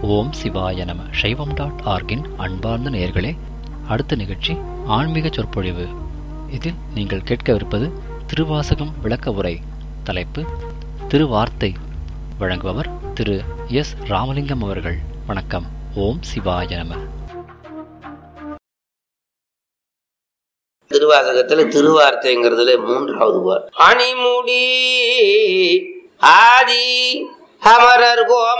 ஓம் சிவாய நம சைவம் டாட் ஆர்கின் அன்பார்ந்த நேயர்களே அடுத்த நிகழ்ச்சி ஆன்மீக சொற்பொழிவு இதில் நீங்கள் கேட்கவிருப்பது திருவாசகம் விளக்க உரை தலைப்பு திருவார்த்தை வழங்குபவர் திரு எஸ் ராமலிங்கம் அவர்கள் வணக்கம் ஓம் சிவாய நம திருவாசகத்துல திருவார்த்தைங்கிறதுல மூன்றாவது பார் அணிமுடி ஆதி அமரர்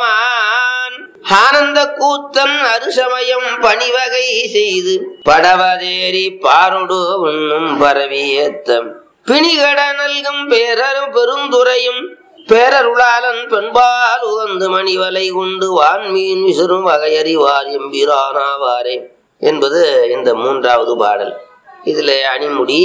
கோமான் ஆனந்த கூத்தன் அருசமயம் பணிவகை செய்து படவதேரி பாரொடு உண்ணும் பரவியேத்தம் பிணிகட நல்கும் பேரரும் பெருந்துரையும் பேரருளாளன் பெண்பால் உகந்து மணிவலை கொண்டு வான்மீன் விசிறும் வகையறிவார் எம்பிரானாவாரே என்பது இந்த மூன்றாவது பாடல் இதுல அணிமுடி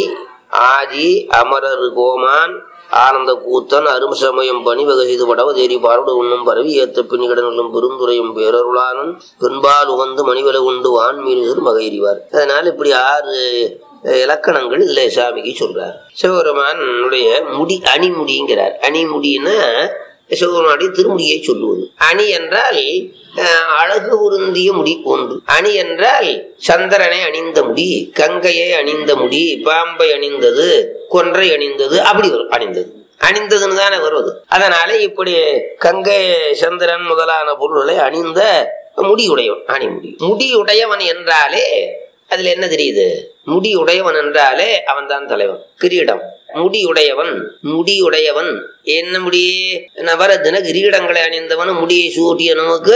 ஆதி அமரர் கோமான் ஆனந்த கூத்தன் அருமசமயம் பணிவகை செய்து படவ தேரி பாரோடு உண்ணும் பரவி ஏத்த பின்னிகடனும் பெருந்துரையும் பேரருளானன் பெண்பால் உகந்து மணிவலை உண்டு வான்மீன் மகையறிவார் அதனால இப்படி ஆறு இலக்கணங்கள் இதுல சாமிக்கு சொல்றார் சிவபெருமானுடைய முடி அணிமுடிங்கிறார் அணிமுடின்னா சிவபெருமானுடைய திருமுடியை சொல்லுவது அணி என்றால் அஹ், அழகு உருந்திய முடி ஒன்று அணி என்றால் சந்திரனை அணிந்த முடி கங்கையை அணிந்த முடி பாம்பை அணிந்தது கொன்றை அணிந்தது அப்படி வரும் அணிந்தது அணிந்ததுன்னு தானே வருவது அதனால இப்படி கங்கை சந்திரன் முதலான பொருள்களை அணிந்த முடியுடையவன் அணிமுடி முடியுடையவன் என்றாலே அதுல என்ன தெரியுது முடி உடையவன் என்றாலே அவன் தான் தலைவன் கிரீடம் முடியுடையவன் முடியுடையவன் என்ன முடி நவரத்தின கிரீடங்களை அணிந்தவன் முடியை சூட்டிய நமக்கு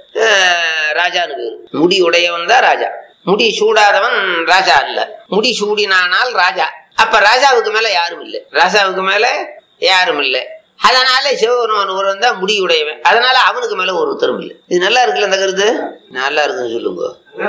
ஆஹ், ராஜான்னு பேரு முடி உடையவன் தான் ராஜா முடி சூடாதவன் ராஜா அல்ல முடி சூடினானால் ராஜா அப்ப ராஜாவுக்கு மேல யாரும் இல்லை ராஜாவுக்கு மேல யாரும் இல்லை அதனால சிவபெருமான் ஒருவன் தான் முடியுடையவன் அதனால அவனுக்கு மேல ஒருத்தரும் இல்லை இது நல்லா இருக்குல்ல இந்த கருத்து நல்லா இருக்குன்னு சொல்லுங்க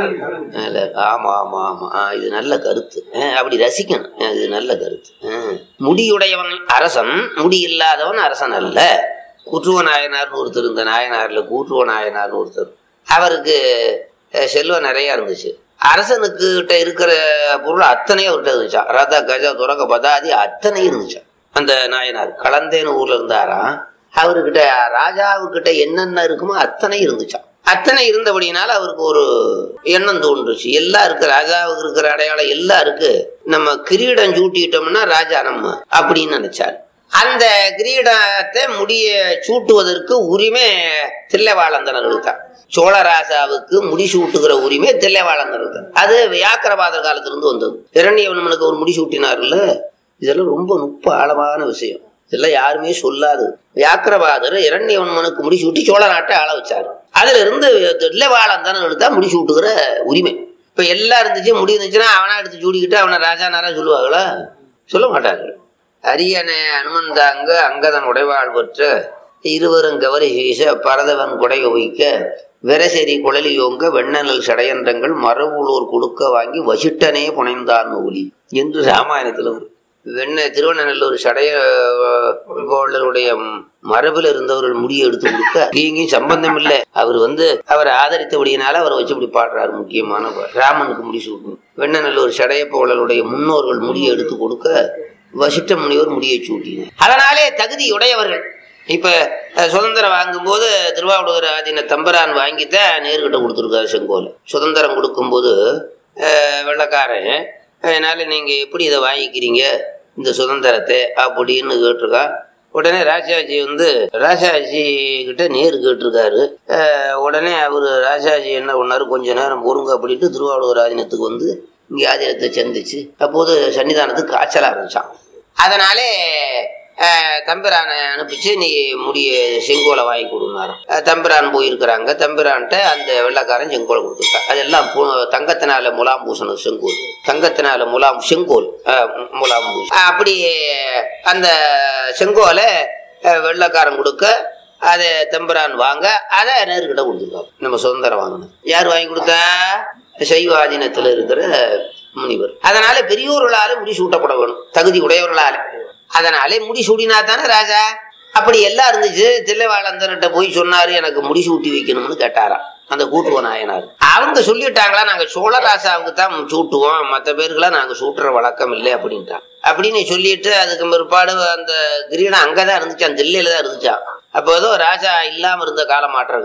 நல்ல ஆமா ஆமா ஆமா ஆ, இது நல்ல கருத்து ஆ, அப்படி ரசிக்கணும் ஆ, இது நல்ல கருத்து ஆ. முடியுடையவன் அரசன் முடி இல்லாதவன் அரசன் அல்ல கூற்றுவ நாயனார்னு ஒருத்தர் இந்த நாயனார்ல கூற்றுவ நாயனார்னு ஒருத்தர் அவருக்கு அஹ், செல்வம் நிறைய இருந்துச்சு அரசனுக்கு கிட்ட இருக்கிற பொருள் அத்தனையும் அவர்கிட்ட இருந்துச்சா ரத கஜ துறக்க பதாதி அத்தனை இருந்துச்சா அந்த நாயனார் கலந்தேன்னு ஊர்ல இருந்தாராம் அவர்கிட்ட ராஜாவுக்கிட்ட என்னென்ன இருக்குமோ அத்தனை இருந்துச்சாம் அத்தனை இருந்தபடினால அவருக்கு ஒரு எண்ணம் தோன்றுச்சு எல்லாம் இருக்கு ராஜாவுக்கு இருக்கிற அடையாளம் எல்லாம் இருக்கு நம்ம கிரீடம் சூட்டிட்டோம்னா ராஜா நம்ம அப்படின்னு நினைச்சார் அந்த கிரீடத்தை முடிய சூட்டுவதற்கு உரிமை தில்லைவாழந்தனர்களுக்கு தான் சோழராசாவுக்கு முடி சூட்டுகிற உரிமை தில்லைவாழந்தனருக்கு தான் அது வியாக்கிரபாதர் காலத்திலிருந்து வந்தது இரணியவனுக்கு ஒரு முடி சூட்டினார்ல இதெல்லாம் ரொம்ப நுட்ப ஆழமான விஷயம் இதெல்லாம் யாருமே சொல்லாது வியாக்கிரபாதர் இரண்யவன்மனுக்கு முடி சூட்டி சோழ நாட்டை ஆள வச்சாரு அதுல இருந்து தில்லைவாழந்தனர்களுக்கு தான் முடி சூட்டுகிற உரிமை இப்ப எல்லாம் இருந்துச்சு முடி இருந்துச்சுன்னா அவனா எடுத்து சூடிக்கிட்டு அவனை ராஜா நாரா சொல்லுவாங்களா சொல்ல மாட்டார்கள் அரியணை அனுமந்தாங்க அங்கதன் உடைவாள் பெற்ற இருவரும் கவரி வீச பரதவன் குடை வைக்க விரசெறி குழலியோங்க வெண்ணனல் சடையன்றங்கள் மரபுளூர் கொடுக்க வாங்கி வசிட்டனே புனைந்தான் ஒலி என்று ராமாயணத்துல வரும் வெண்ண திருவண்ணநல்லூர் சடைய கோளருடைய மரபில் இருந்தவர்கள் முடியை எடுத்து கொடுக்க எங்கேயும் சம்பந்தம் இல்லை அவர் வந்து அவரை ஆதரித்தபடியினால அவரை வச்சு இப்படி பாடுறாரு முக்கியமான பாட்டு. ராமனுக்கு முடி சூட்டணும் வெண்ணநல்லூர் சடையப்போழருடைய முன்னோர்கள் முடியை எடுத்து கொடுக்க வசிட்ட முனிவர் முடியை சூட்டினார் அதனாலே தகுதி உடையவர்கள் இப்ப அஹ், சுதந்திரம் வாங்கும்போது திருவாவூர் ஆதீன தம்பரான் வாங்கித்தான் நேர்கிட்ட கொடுத்துருக்காரு செங்கோல் சுதந்திரம் கொடுக்கும்போது அஹ், வெள்ளைக்காரன் அதனால நீங்க எப்படி இதை வாங்கிக்கிறீங்க இந்த சுதந்திரத்தை அப்படின்னு கேட்டிருக்கா உடனே ராஜாஜி வந்து ராஜாஜி கிட்ட நேரு கேட்டிருக்காரு அஹ், உடனே அவரு ராஜாஜி என்ன பண்ணாரு கொஞ்ச நேரம் பொறுங்க அப்படின்ட்டு திருவாவூர் ஆதீனத்துக்கு வந்து இங்கே ஆதீனத்தை சந்திச்சு அப்போது சன்னிதானத்துக்கு காய்ச்சல் ஆரம்பிச்சான் அதனாலே அஹ், தம்பிரானை அனுப்பிச்சு நீ முடிய செங்கோலை வாங்கி கொடுனாராம் அஹ், தம்பிரான் போயிருக்கிறாங்க தம்பிரான்ட்ட அந்த வெள்ளைக்காரன் செங்கோலை கொடுத்துருக்கான் அதெல்லாம் பு- தங்கத்தினால முலாம் பூசணும் செங்கோல் தங்கத்தினால முலாம் செங்கோல் அஹ், முலாம் பூசணும் அஹ், அப்படி அந்த செங்கோலை அஹ், வெள்ளைக்காரன் கொடுக்க அதை தம்பிரான் வாங்க அதை நேருக்கிட்ட கொடுத்துருக்காங்க நம்ம சுதந்திரம் வாங்கணும் யார் வாங்கி கொடுத்தா சைவாதீனத்தில் இருக்கிற முனிவர் அதனால பெரியோர்களால முடி சூட்டப்பட வேணும் தகுதி உடையவர்களால அதனாலே முடி சூடினா தானே ராஜா அப்படி எல்லாம் இருந்துச்சு தில்லைவாழந்தன்கிட்ட போய் சொன்னாரு எனக்கு முடி சூட்டி வைக்கணும்னு கேட்டாராம் அந்த கூட்டுவ நாயனார் அவங்க சொல்லிட்டாங்களா நாங்க சோழராசாவுக்கு தான் சூட்டுவோம் மற்ற பேருக்குலாம் நாங்க சூட்டுற வழக்கம் இல்லை அப்படின்ட்டான் அப்படின்னு சொல்லிட்டு அதுக்கு பிற்பாடு அந்த கிரீடம் அங்கதான் இருந்துச்சான் தில்லையில தான் இருந்துச்சான் அப்போ ஏதோ ராஜா இல்லாம இருந்த காலம் மாற்றம் இருக்குது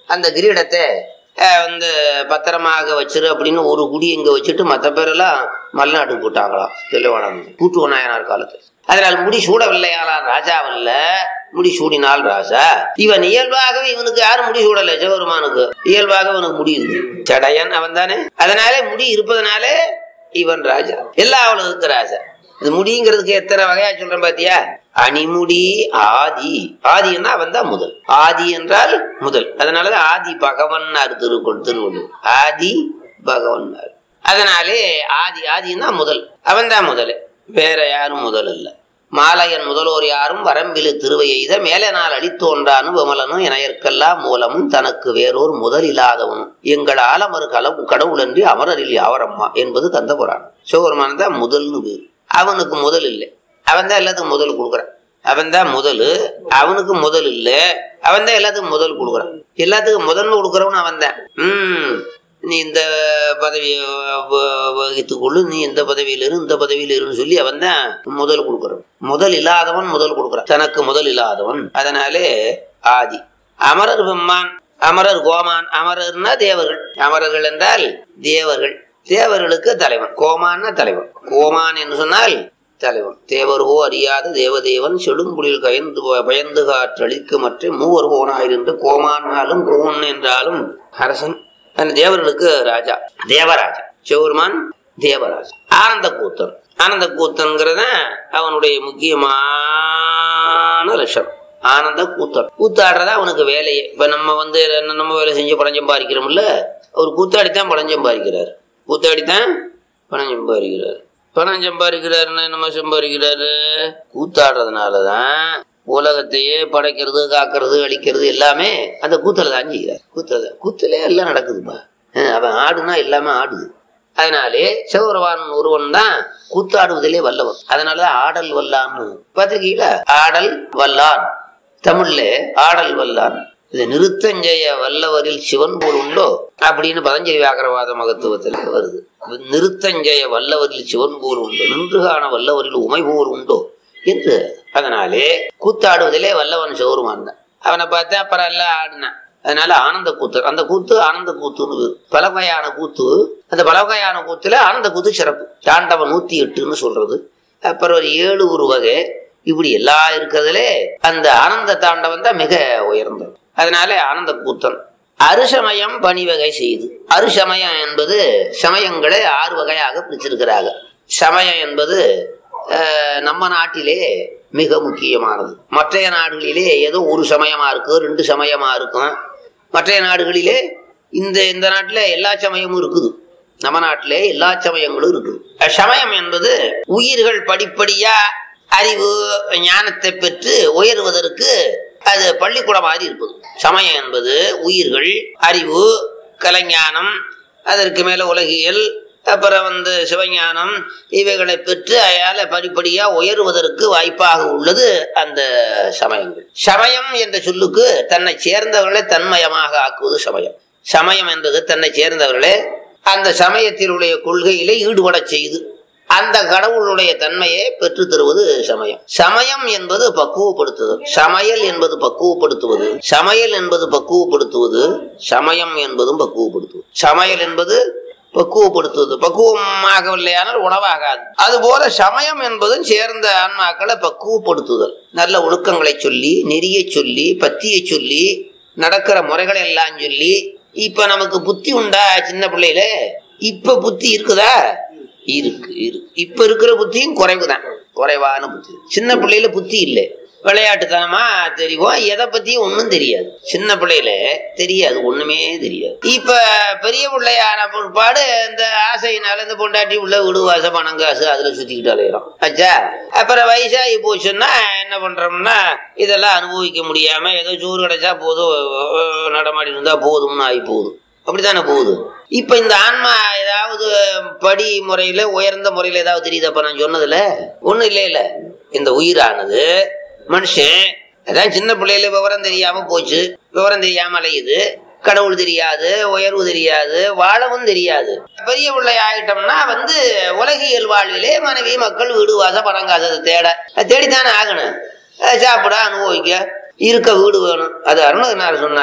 அந்த கிரீடத்தை அஹ், வந்து பத்திரமாக வச்சிரு அப்படின்னு ஒரு குடி இங்க வச்சுட்டு மற்ற பேரெல்லாம் மல்நாட்டுக்கு போட்டாங்களாம் தெளிவானம் கூட்டுவ நாயனார் காலத்தில் அதனால் முடி சூடவில்லையாளாம் ராஜாவல்ல முடி சூடினால் ராஜா இவன் இயல்பாகவே இவனுக்கு யாரும் முடி சூடல சிவபெருமானுக்கு இயல்பாக இவனுக்கு முடி இருக்கு சடையன் அவன் தானே அதனாலே முடி இருப்பதனாலே இவன் ராஜா எல்லா அவளுக்கு ராஜா இது முடிங்கிறதுக்கு எத்தனை வகையா சொல்றேன் பாத்தியா அணிமுடி ஆதி ஆதின்னா அவன் தான் முதல் ஆதி என்றால் முதல் அதனாலதான் ஆதி பகவன் திருக்குள் திருவள்ளுவர் ஆதி பகவன் அதனாலே ஆதி ஆதின்னா முதல் அவன் தான் முதல் வேற யாரும் முதல் அல்ல மாலையன் முதல்வோர் யாரும் வரம்பிலு திருவை எய்த மேலே நாள் அடித்தோன்றானும் விமலனும் இணையற்கெல்லாம் மூலமும் தனக்கு வேறோர் முதல் இல்லாதவனும் எங்கள் ஆலமறு களவு கடவுளன்றி அமரரில் யாவரம்மா என்பது கந்த புராணம் சிவபெருமான் தான் முதல்னு பேர் அவனுக்கு முதல் இல்லை அவன் தான் எல்லாத்துக்கும் முதல் கொடுக்குறான் அவன் தான் முதல் அவனுக்கு முதல் இல்லை அவன் தான் எல்லாத்துக்கும் முதல் கொடுக்குறான் எல்லாத்துக்கும் முதன்மை கொடுக்குறவன் அவன் தான் உம் நீ இந்த பதவியை வ- வகித்துக்கொள்ளு நீ இந்த பதவியில் இரு இந்த பதவியில் இருன்னு சொல்லி அவன் தான் முதல் கொடுக்குறான் முதல் இல்லாதவன் முதல் கொடுக்குறான் தனக்கு முதல் இல்லாதவன் அதனாலே ஆதி அமரர் பெம்மான் அமரர் கோமான் அமரர்னா தேவர்கள் அமரர்கள் என்றால் தேவர்கள் தேவர்களுக்கு தலைவன் கோமான்னா தலைவன் கோமான் என்று சொன்னால் தலைவன் தேவர்கோ அறியாத தேவதேவன் செடும்புலில் கயந்து பயந்து காற்றளிக்கு மற்ற மூவர் கோனாயிருந்து கோமான்னாலும் கோன் என்றாலும் அரசன் அந்த தேவர்களுக்கு ராஜா தேவராஜா சிவபெருமான் தேவராஜா ஆனந்த கூத்தன் ஆனந்த கூத்தன்கிறத அவனுடைய முக்கியமான லட்சணம் ஆனந்த கூத்தன் கூத்தாடுறதா அவனுக்கு வேலையே இப்ப நம்ம வந்து என்ன நம்ம வேலை செஞ்சு பணம் சம்பாதிக்கிறோம்ல அவர் கூத்தாடித்தான் பணம் சம்பாதிக்கிறார் கூத்தாடித்தான் பணம் சம்பாதிக்கிறார் பணம் சம்பாதிக்கிறாருன்னா நம்ம சம்பாதிக்கிறாரு கூத்தாடுறதுனாலதான் உலகத்தையே படைக்கிறது காக்கிறது அழிக்கிறது எல்லாமே அந்த கூத்துல தான் செய்கிறார் கூத்துல கூத்துல எல்லாம் நடக்குதுப்பா அஹ் அவன் ஆடுனா எல்லாமே ஆடுது அதனாலே சிவபெருமான் ஒருவன் தான் கூத்தாடுவதிலே வல்லவன் அதனாலதான் ஆடல் வல்லான்னு பார்த்திருக்கீங்களா ஆடல் வல்லான் தமிழ்ல ஆடல் வல்லான் இது நிறுத்தஞ்செய வல்லவரில் சிவன் போல் உண்டோ அப்படின்னு பதஞ்சலி வியாகரவாத மகத்துவத்தில் வருது நிறுத்தஞ்செய வல்லவரில் சிவன் போல் உண்டோ நின்று காண வல்லவரில் உமை போல் உண்டோ என்று அதனாலே கூத்தாடுவதிலே வல்லவன் சிவருமான் தான் அவனை பார்த்தா அப்புறம் எல்லாம் ஆடினான் அதனால ஆனந்த கூத்து அந்த கூத்து ஆனந்த கூத்துன்னு பேரு. பல வகையான கூத்து அந்த பல வகையான கூத்துல ஆனந்த கூத்து சிறப்பு தாண்டவன் நூத்தி எட்டுன்னு சொல்றது அப்புறம் ஒரு ஏழு ஒரு வகை இப்படி எல்லாம் இருக்கிறதுலே அந்த ஆனந்த தாண்டவன் தான் மிக உயர்ந்தது அதனால ஆனந்த கூத்தன் அருசமயம் பணிவகை செய்து அருசமயம் என்பது சமயங்களை ஆறு வகையாக பிரிச்சிருக்கிறாங்க சமயம் என்பது அஹ், நம்ம நாட்டிலே மிக முக்கியமானது மற்றைய நாடுகளிலே ஏதோ ஒரு சமயமா இருக்கும் ரெண்டு சமயமா இருக்கும் மற்றைய நாடுகளிலே இந்த இந்த நாட்டில் எல்லா சமயமும் இருக்குது நம்ம நாட்டிலே எல்லா சமயங்களும் இருக்குது அஹ், சமயம் என்பது உயிர்கள் படிப்படியா அறிவு ஞானத்தை பெற்று உயர்வதற்கு அது பள்ளிக்கூடம் மாதிரி இருப்பது சமயம் என்பது உயிர்கள் அறிவு கலைஞானம் அதற்கு மேல உலகியல் அப்புறம் வந்து சிவஞானம் இவைகளை பெற்று அயால படிப்படியா உயர்வதற்கு வாய்ப்பாக உள்ளது அந்த சமயங்கள் சமயம் என்ற சொல்லுக்கு தன்னை சேர்ந்தவர்களை தன்மயமாக ஆக்குவது சமயம் சமயம் என்பது தன்னை சேர்ந்தவர்களே அந்த சமயத்தினுடைய கொள்கையிலே ஈடுபடச் செய்து அந்த கடவுளுடைய தன்மையை பெற்று தருவது சமயம் சமயம் என்பது பக்குவப்படுத்துதல் சமையல் என்பது பக்குவப்படுத்துவது சமையல் என்பது பக்குவப்படுத்துவது சமயம் என்பதும் பக்குவப்படுத்துவது சமையல் என்பது பக்குவப்படுத்துவது பக்குவமாகவில்லையானால் உணவாகாது அதுபோல சமயம் என்பதும் சேர்ந்த ஆன்மாக்களை பக்குவப்படுத்துதல் நல்ல ஒழுக்கங்களை சொல்லி நெறிய சொல்லி பத்தியை சொல்லி நடக்கிற முறைகளை எல்லாம் சொல்லி இப்ப நமக்கு புத்தி உண்டா சின்ன பிள்ளையில இப்ப புத்தி இருக்குதா இருக்கு இருக்கு இப்ப இருக்கிற புத்தியும் குறைவுதான் குறைவான புத்தி சின்ன பிள்ளையில புத்தி இல்லை விளையாட்டுத்தனமா தெரியும் எதை பத்தியும் ஒண்ணும் தெரியாது சின்ன பிள்ளையில தெரியாது ஒண்ணுமே தெரியாது இப்ப பெரிய பிள்ளையான பிற்பாடு இந்த ஆசையினால இந்த பொண்டாட்டி உள்ள வீடு வாச பணம் காசு அதுல சுத்திக்கிட்டு அலையிறோம் ஆச்சா அப்புறம் வயசாகி போச்சுன்னா என்ன பண்றோம்னா இதெல்லாம் அனுபவிக்க முடியாம ஏதோ சோறு கிடைச்சா போதும் அஹ், நடமாடி இருந்தா போதும்னு ஆகி போகுது அப்படித்தானே போகுது இப்ப இந்த ஆன்மா ஏதாவது படி முறையில உயர்ந்த முறையில ஏதாவது தெரியுதாப்ப நான் சொன்னதுல ஒண்ணும் இல்ல இல்ல இந்த உயிரானது மனுஷன் அதான் சின்ன பிள்ளையில விவரம் தெரியாம போச்சு விவரம் தெரியாம அலையுது கடவுள் தெரியாது உயர்வு தெரியாது வாழவும் தெரியாது பெரிய பிள்ளை ஆயிட்டோம்னா வந்து உலகியல் வாழ்விலே மனைவி மக்கள் வீடு வாச பணம் காசு அதை தேட அது தேடித்தானே ஆகணும் அஹ் சாப்பிட அனுபவிக்க இருக்க வீடு வேணும் அது அருணகிரினார் சொன்னார்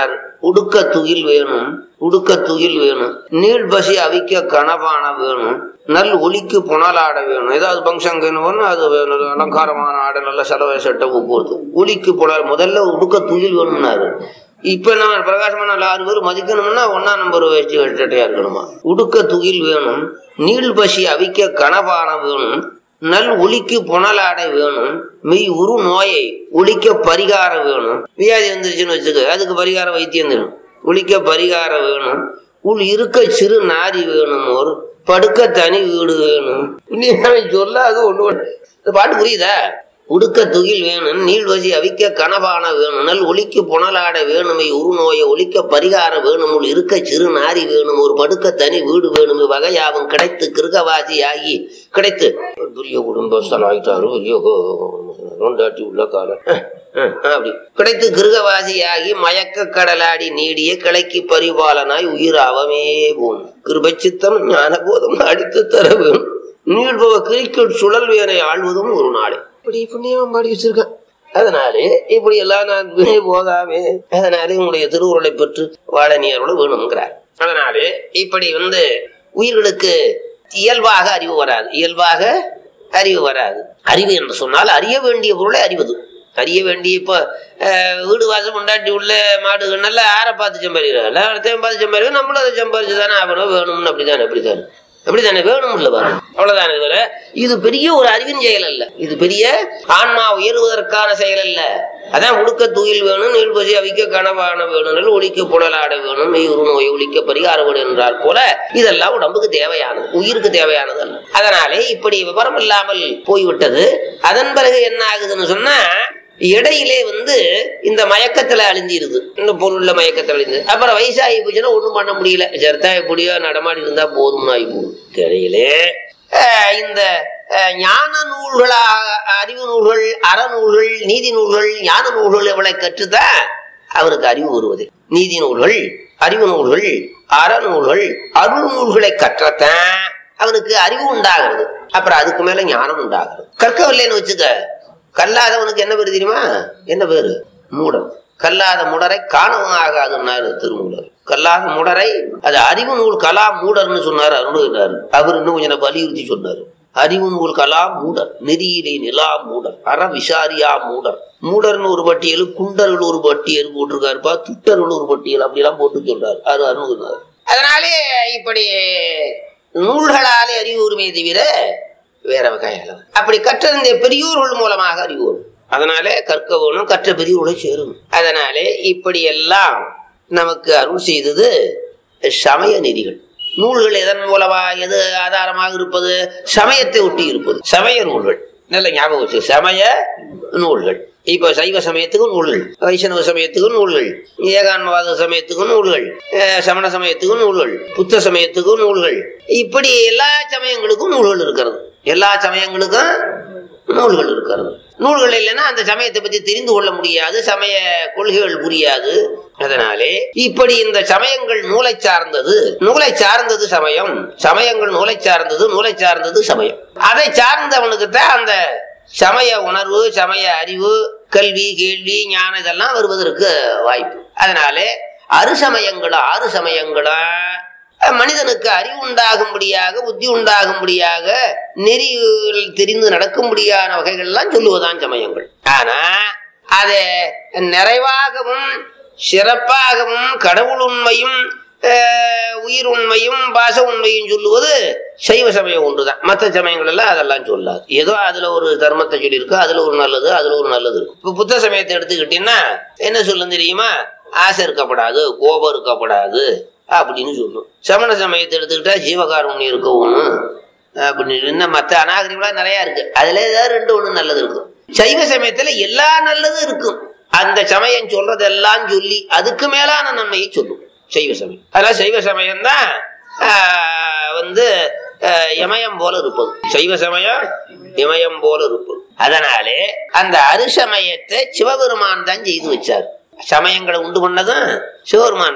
உடுக்க துயில் வேணும் உடுக்க துயில் வேணும் நீள்பசி அவிக்க கனபான வேணும் நல் ஒலிக்கு புனலாட வேணும் ஏதாவது ஃபங்க்ஷன் வேணும் அது வேணும் அலங்காரமான ஆடை நல்ல செலவை சட்டை போக்குவரத்து ஒலிக்கு புனல் முதல்ல உடுக்க துயில் வேணும்னாரு இப்ப நம்ம பிரகாசமான நாலு ஆறு பேர் மதிக்கணும்னா ஒன்னா நம்பர் வேஷ்டி சட்டையா இருக்கணுமா உடுக்க துயில் வேணும் நீள்பசி அவிக்க கனபானம் வேணும் நல் ஒலிக்கு புனலாடை வேணும் மெய் உரு நோயை ஒழிக்க பரிகாரம் வேணும் வியாதி வந்துருச்சுன்னு வச்சுக்க அதுக்கு பரிகார வைத்தியம் தரும் ஒழிக்க பரிகாரம் வேணும் உள் இருக்க சிறு நாரி வேணும் ஒரு படுக்க தனி வீடு வேணும் நீ அவன் சொல்லாத ஒண்ணு ஒண்ணு. இந்த பாட்டு புரியுதா உடுக்க துகில் வேணும் நீள்வசி அவிக்க கனபான வேணும் நல் ஒலிக்கு புனலாட வேணுமை உருநோயை ஒலிக்க பரிகாரம் வேணும் உள் இருக்க சிறு நாரி வேணும் ஒரு படுக்க தனி வீடு வேணும் வகையாவும் கிடைத்து கிருகவாசி ஆகி கிடைத்து ஒரு பெரிய குடும்பஸ்தன் ஆயிட்டாரு பெரிய ரொண்டாட்டி உள்ள காலம் அப்படி கிடைத்து கிருகவாசி ஆகி மயக்க கடலாடி நீடிய கிளைக்கு பரிபாலனாய் உயிர் அவமே போகும் கிருபச்சித்தம் ஞான போதம் அடித்து தர வேணும் நீள்பவ கிரிக்கெட் சுழல் வேனை ஆழ்வதும் ஒரு நாடு இப்படி புண்ணியமா பாடி வச்சிருக்கேன் அதனாலே இப்படி எல்லாம் நான் வினை போகாமே அதனாலே உங்களுடைய திருவுருளை பெற்று வாழ நீரோட வேணுங்கிறார் அதனாலே இப்படி வந்து உயிர்களுக்கு இயல்பாக அறிவு வராது இயல்பாக அறிவு வராது அறிவு என்று சொன்னால் அறிய வேண்டிய பொருளை அறிவது அறிய வேண்டிய இப்போ அஹ், வீடு வாசல் கொண்டாட்டி உள்ள மாடுகள் நல்லா ஆற பார்த்து சம்பாதிக்கிறாங்க எல்லாத்தையும் பார்த்து சம்பாதிக்க நம்மளும் அதை சம்பாதிச்சு தானே ஆகணும் வேணும்னு அப்படித்தானே அப்படித்தானே அப்படித்தானே வேணும் இல்ல பாருங்க அவ்வளவுதானே தவிர இது பெரிய ஒரு அறிவின் செயல் அல்ல இது பெரிய ஆன்மா உயர்வதற்கான செயல் அல்ல அதான் உடுக்க துயில் வேணும் நீள்பசி அவிக்க கனவான வேணும் ஒழிக்க புனலாட வேணும் மெய்யுறு நோய் ஒழிக்க பரிகாரம் வேணும் என்றால் போல இதெல்லாம் உடம்புக்கு தேவையானது உயிருக்கு தேவையானது அல்ல அதனாலே இப்படி விவரம் இல்லாமல் போய்விட்டது அதன் பிறகு என்ன ஆகுதுன்னு சொன்னா இடையிலே வந்து இந்த மயக்கத்துல அழிஞ்சிருது இந்த பொருள்ல மயக்கத்துல அழிஞ்சு அப்புறம் வயசாகி போச்சுன்னா ஒண்ணும் பண்ண முடியல சரித்தா எப்படியோ நடமாடி இருந்தா போதும்னு ஆகி போகுது இடையிலே அஹ், இந்த அஹ், ஞான நூல்களா அறிவு நூல்கள் அறநூல்கள் நீதி நூல்கள் ஞான நூல்கள் இவளை கற்றுதான் அவருக்கு அறிவு வருவது நீதி நூல்கள் அறிவு நூல்கள் அறநூல்கள் அருள் நூல்களை கற்றத்தான் அவனுக்கு அறிவு உண்டாகிறது அப்புறம் அதுக்கு மேல ஞானம் உண்டாகிறது கற்கவில்லைன்னு வச்சுக்க கல்லாதவனுக்கு என்ன பேரு தெரியுமா என்ன பேரு மூடன் கல்லாத முடரை காணவும் ஆகாதுன்னாரு திருமூலர் கல்லாத முடரை அது அறிவு நூல் கலா மூடர்னு சொன்னாரு அருணுகிறாரு அவர் இன்னும் கொஞ்சம் வலியுறுத்தி சொன்னாரு அறிவு நூல் கலா மூடர் நெறியிலே நிலா மூடர் அற விசாரியா மூடர் மூடர்னு ஒரு பட்டியல் குண்டர்கள் ஒரு பட்டியல் போட்டிருக்காருப்பா துட்டர்கள் ஒரு பட்டியல் அப்படிலாம் போட்டு சொல்றாரு அது அருணுகிறார் அதனாலே இப்படி நூல்களாலே அறிவு உரிமை தவிர வேற வகையால அப்படி கற்றறிந்த பெரியோர்கள் மூலமாக அறிவு வரும் அதனாலே கற்க வேணும் கற்ற பெரியோர்களை சேரும் அதனாலே இப்படி எல்லாம் நமக்கு அருள் செய்தது சமய நெறிகள் நூல்கள் எதன் மூலமா எது ஆதாரமாக இருப்பது சமயத்தை ஒட்டி இருப்பது சமய நூல்கள் நல்ல ஞாபகம் வச்சு சமய நூல்கள் இப்ப சைவ சமயத்துக்கும் நூல்கள் வைஷ்ணவ சமயத்துக்கும் நூல்கள் ஏகான்மவாத சமயத்துக்கும் நூல்கள் அஹ் சமண சமயத்துக்கும் நூல்கள் புத்த சமயத்துக்கும் நூல்கள் இப்படி எல்லா சமயங்களுக்கும் நூல்கள் இருக்கிறது எல்லா சமயங்களுக்கும் நூல்கள் இருக்கிறது நூல்கள் இல்லைன்னா அந்த சமயத்தை பத்தி தெரிந்து கொள்ள முடியாது சமய கொள்கைகள் புரியாது அதனாலே இப்படி இந்த சமயங்கள் நூலை சார்ந்தது நூலை சார்ந்தது சமயம் சமயங்கள் நூலை சார்ந்தது நூலை சார்ந்தது சமயம் அதை சார்ந்தவனுக்கு தான் அந்த சமய உணர்வு சமய அறிவு கல்வி கேள்வி ஞானம் இதெல்லாம் வருவதற்கு வாய்ப்பு அதனாலே அருசமயங்களும் ஆறு சமயங்களும் மனிதனுக்கு அறிவு உண்டாகும்படியாக புத்தி உண்டாகும்படியாக நெறியில் தெரிந்து நடக்கும்படியான வகைகள்லாம் சொல்லுவதான் சமயங்கள் ஆனா அதை நிறைவாகவும் சிறப்பாகவும் கடவுள் உண்மையும் அஹ், உயிர் உண்மையும் பாச உண்மையும் சொல்லுவது சைவ சமயம் ஒன்றுதான் மற்ற சமயங்கள் எல்லாம் அதெல்லாம் சொல்லாது ஏதோ அதுல ஒரு தர்மத்தை சொல்லியிருக்கு அதுல ஒரு நல்லது அதுல ஒரு நல்லது இருக்கு இப்ப புத்த சமயத்தை எடுத்துக்கிட்டீங்கன்னா என்ன சொல்லும் தெரியுமா ஆசை இருக்கப்படாது கோபம் இருக்கப்படாது அப்படின்னு சொல்லும் சமண சமயத்தை எடுத்துக்கிட்டா ஜீவகாருண்யம் இருக்கவும் அப்படின்னு இன்னும் மற்ற அநாகரிகம்லாம் நிறைய இருக்கு அதுல ஏதாவது ரெண்டு ஒண்ணு நல்லது இருக்கும் சைவ சமயத்துல எல்லா நல்லதும் இருக்கும் அந்த சமயம் சொல்றதெல்லாம் சொல்லி அதுக்கு மேலான நன்மையை சொல்லும் சைவ சமயம் அதனால சைவ சமயம் தான் வந்து ஆஹ், இமயம் போல இருப்பது சைவ சமயம் இமயம் போல இருப்பது அதனாலே அந்த அருசமயத்தை சிவபெருமான் தான் செய்து வச்சார் சமயங்களை உண்டு பண்ணதும் சிவபெருமான் தான்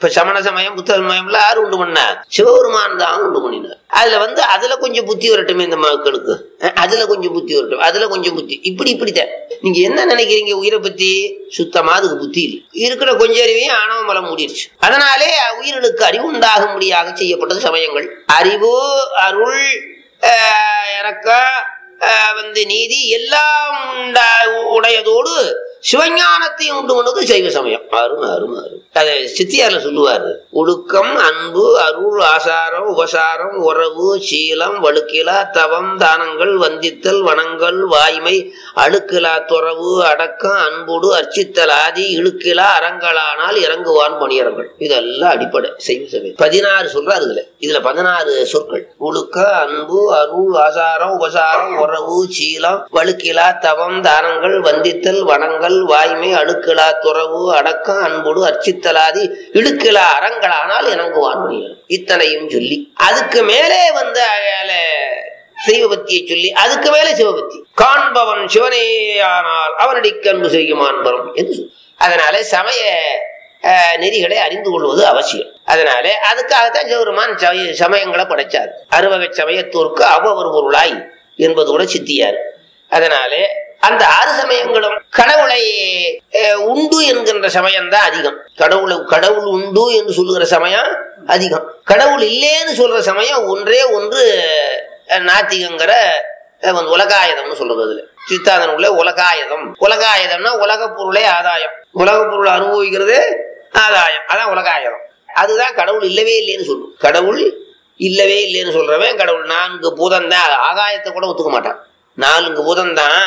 இப்ப சமண சமயம் புத்த சமயம்ல யாரு உண்டு பண்ணா சிவபெருமான் தான் உண்டு பண்ணினார் அதுல வந்து அதுல கொஞ்சம் புத்தி வரட்டுமே இந்த மக்களுக்கு அஹ் அதுல கொஞ்சம் புத்தி வரட்டும் அதுல கொஞ்சம் புத்தி இப்படி இப்படித்தான் நீங்க என்ன நினைக்கிறீங்க உயிரை பத்தி சுத்தமா அதுக்கு புத்தி இல்லை இருக்கிற கொஞ்ச அறிவையும் ஆணவ மலம் மூடிடுச்சு அதனாலே உயிர்களுக்கு அறிவு உண்டாகும்படியாக செய்யப்பட்டது சமயங்கள் அறிவு அருள் ஆஹ், இறக்கம் ஆஹ், வந்து நீதி எல்லாம் உண்டா உடையதோடு சிவஞானத்தையும் உண்டு பண்ணது சைவ சமயம் அருமை அருமை அருமை அதை சித்தியார்ல சொல்லுவாரு ஒழுக்கம் அன்பு அருள் ஆசாரம் உபசாரம் உறவு சீலம் வழுக்கிலா தவம் தானங்கள் வந்தித்தல் வனங்கள் வாய்மை அழுக்கிலா துறவு அடக்கம் அன்போடு அர்ச்சித்தல் ஆதி இழுக்கிலா அறங்களானால் இறங்குவான் பணியரங்கள் இதெல்லாம் அடிப்படை சைவ சமயம் பதினாறு சொல்றாரு இதுல இதுல பதினாறு சொற்கள் ஒழுக்க அன்பு அருள் ஆசாரம் உபசாரம் உறவு சீலம் வழுக்கிலா தவம் தானங்கள் வந்தித்தல் வனங்கள் வாய்மை அழுக்கிலா துறவு அடக்கம் அன்போடு அர்ச்சித்தலாதி இடுக்கிலா அறங்களானால் இணங்குவான் மணியன் இத்தனையும் சொல்லி அதுக்கு மேலே வந்து அயால தெய்வபக்தியை சொல்லி அதுக்கு மேலே சிவபக்தி காண்பவன் சிவனேயானால் அவனடிக்கு அன்பு செய்யுமான் வரும் என்று சொல்லு. அதனால சமய அஹ், நெறிகளை அறிந்து கொள்வது அவசியம் அதனால அதுக்காகத்தான் சிவருமான் சமய- சமயங்களை படைச்சார் அறுவகை சமயத்தோருக்கு அவ்வொரு பொருளாய் என்பதோட சித்தியார் அதனாலே அந்த ஆறு சமயங்களும் கடவுளை அஹ், உண்டு என்கின்ற சமயம் தான் அதிகம் கடவுளை கடவுள் உண்டு என்று சொல்லுகிற சமயம் அதிகம் கடவுள் இல்லேன்னு சொல்ற சமயம் ஒன்றே ஒன்று அஹ், நாத்திகங்கிற அஹ், வந்து உலகாயுதம்னு சொல்றது அதுல சித்தாந்தன் உள்ள உலகாயுதம் உலகாயுதம்னா உலக பொருளே ஆதாயம் உலக பொருளை அனுபவிக்கிறது ஆதாயம் அதான் உலகாயுதம் அதுதான் கடவுள் இல்லவே இல்லைன்னு சொல்லும் கடவுள் இல்லவே இல்லைன்னு சொல்றவன் கடவுள் நான்கு பூதம் தான் ஆகாயத்தை கூட ஒத்துக்க மாட்டான் நான்கு பூதம் தான்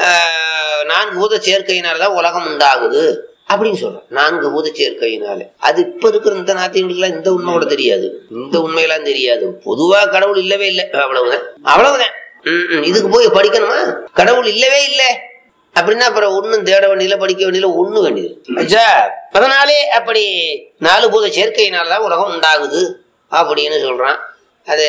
நான்கு பூத சேர்க்கையினாலதான் உலகம் உண்டாகுது அப்படின்னு சொல்றான் நான்கு பூத சேர்க்கையினால அது இப்ப இருக்கிற இந்த நாத்திகளுக்கெல்லாம் இந்த உண்மை கூட தெரியாது இந்த உண்மையெல்லாம் தெரியாது பொதுவா கடவுள் இல்லவே இல்லை அவ்வளவுதான் அவ்வளவுதான் ம், ம். இதுக்கு போய் படிக்கணுமா கடவுள் இல்லவே இல்லை அப்படின்னா அப்புறம் ஒண்ணும் தேட வேண்டியதில்ல படிக்க வேண்டியதில்ல ஒண்ணு வேண்டியது ஆச்சா அதனாலே அப்படி நாலு பூத சேர்க்கையினாலதான் உலகம் உண்டாகுது அப்படின்னு சொல்றான் அது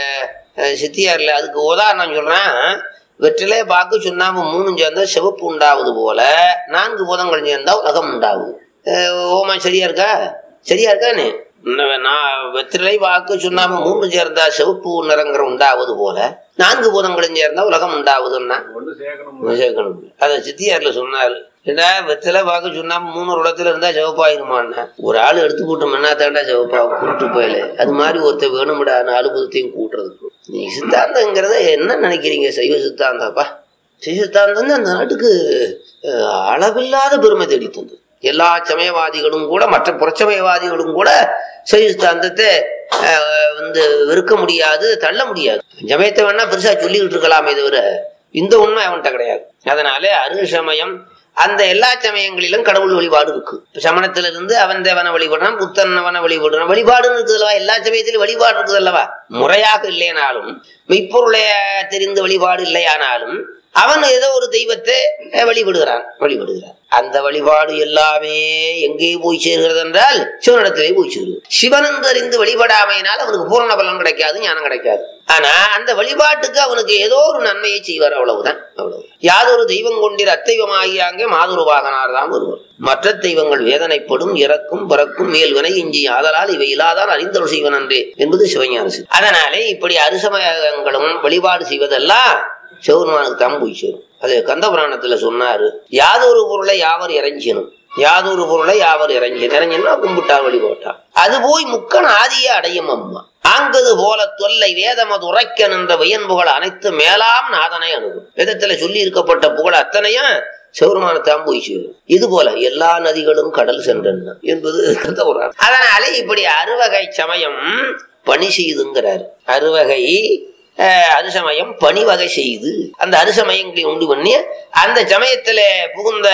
அஹ், சித்தியார்ல அதுக்கு உதாரணம் சொல்றான் வெற்றிலே பாக்கு சுண்ணாம்பு மூணு சேர்ந்தா சிவப்பு உண்டாவது போல நான்கு பூதங்கள் சேர்ந்தா உலகம் உண்டாகுது அஹ், ஓமா சரியா இருக்கா சரியா இருக்கானே இன்ன- நான் வெற்றிலை வாக்கு சுண்ணாம்பு மூன்று சேர்ந்தா சிவப்பு நிறங்கிற உண்டாவது போல நான்கு பூதங்களும் சேர்ந்தா உலகம் உண்டாகுதுன்னா சேர்க்கணும் அதை சித்தியார்ல சொன்னாரு ஏடா வெத்தில பார்க்க சுண்ணாம்பு மூணு இடத்துல இருந்தா சிவப்பாயிருமான்னா ஒரு ஆள் எடுத்து கூட்டோம்னா தாண்டா சிவப்பா கூட்டு போயில அது மாதிரி ஒருத்தர் வேணும்டா நாலு புதத்தையும் கூட்டுறதுக்கு நீ சித்தாந்தங்கிறத என்ன நினைக்கிறீங்க சைவ சித்தாந்தாப்பா சைவ சித்தாந்தம் அந்த நாட்டுக்கு அஹ், அளவில்லாத பெருமை தேடி தந்தது எல்லா சமயவாதிகளும் கூட மற்ற புறச்சமயவாதிகளும் கூட சைவ சித்தாந்தத்தை அஹ், வந்து வெறுக்க முடியாது தள்ள முடியாது சமயத்தை வேணா பெருசா சொல்லிக்கிட்டு இருக்கலாமே தவிர இந்த உண்மை அவன்கிட்ட கிடையாது அதனால அரு சமயம் அந்த எல்லா சமயங்களிலும் கடவுள் வழிபாடு இருக்கு இப்ப சமணத்துல இருந்து அவன் தேவனை வழிபடுறான் புத்தன் அவனை வழிபடுறான் வழிபாடுன்னு இருக்குது அல்லவா எல்லா சமயத்திலும் வழிபாடு இருக்குது அல்லவா முறையாக இல்லைனாலும் மெய்ப்பொருளை தெரிந்து வழிபாடு இல்லையானாலும் அவன் ஏதோ ஒரு தெய்வத்தை அஹ், வழிபடுகிறான் வழிபடுகிறான் அந்த வழிபாடு எல்லாமே எங்கே போய் சேர்கிறது என்றால் சிவனிடத்திலே போய் சேருது சிவனந்து அறிந்து வழிபடாமையினால் அவனுக்கு பூரண பலன் கிடைக்காது ஞானம் கிடைக்காது ஆனா அந்த வழிபாட்டுக்கு அவனுக்கு ஏதோ ஒரு நன்மையை செய்வார் அவ்வளவுதான் அவ்வளவு யாதொரு தெய்வம் கொண்டிரு அத்தைவமாகியாங்கே மாதுரு வாகனார் தான் ஒருவர் மற்ற தெய்வங்கள் வேதனைப்படும் இறக்கும் பிறக்கும் மேல்வனை இஞ்சி ஆதலால் இவை இல்லாதான் அறிந்தொரு செய்வன் அன்றே என்பது சிவஞான சித்தம். அதனாலே இப்படி அரிசமயங்களும் வழிபாடு செய்வதெல்லாம் சிவபெருமானுக்கு தான் போய் சேரும் அது கந்தபுராணத்துல சொன்னாரு யாதொரு பொருளை யாவர் இறைஞ்சனும் யாதொரு பொருளை யாவர் இறைஞ்சன் இறைஞ்சனா கும்பிட்டார் வழிபட்டார் அது போய் முக்கன் ஆதிய அடையும் அம்மா ஆங்கது போல தொல்லை வேதமது உரைக்க நின்ற வியன்புகள் அனைத்து மேலாம் நாதனை அணுகும் வேதத்துல சொல்லி இருக்கப்பட்ட புகழ் அத்தனையும் சிவருமானத்தான் போய் சேரும் இது போல எல்லா நதிகளும் கடல் சென்றன என்பது கந்தபுராணம் அதனாலே இப்படி அறுவகை சமயம் பணி செய்துங்கிறார் அறுவகை அஹ், அரிசமயம் பணிவகை செய்து அந்த அரிசமயங்களை உண்டு பண்ணி அந்த சமயத்துல புகுந்த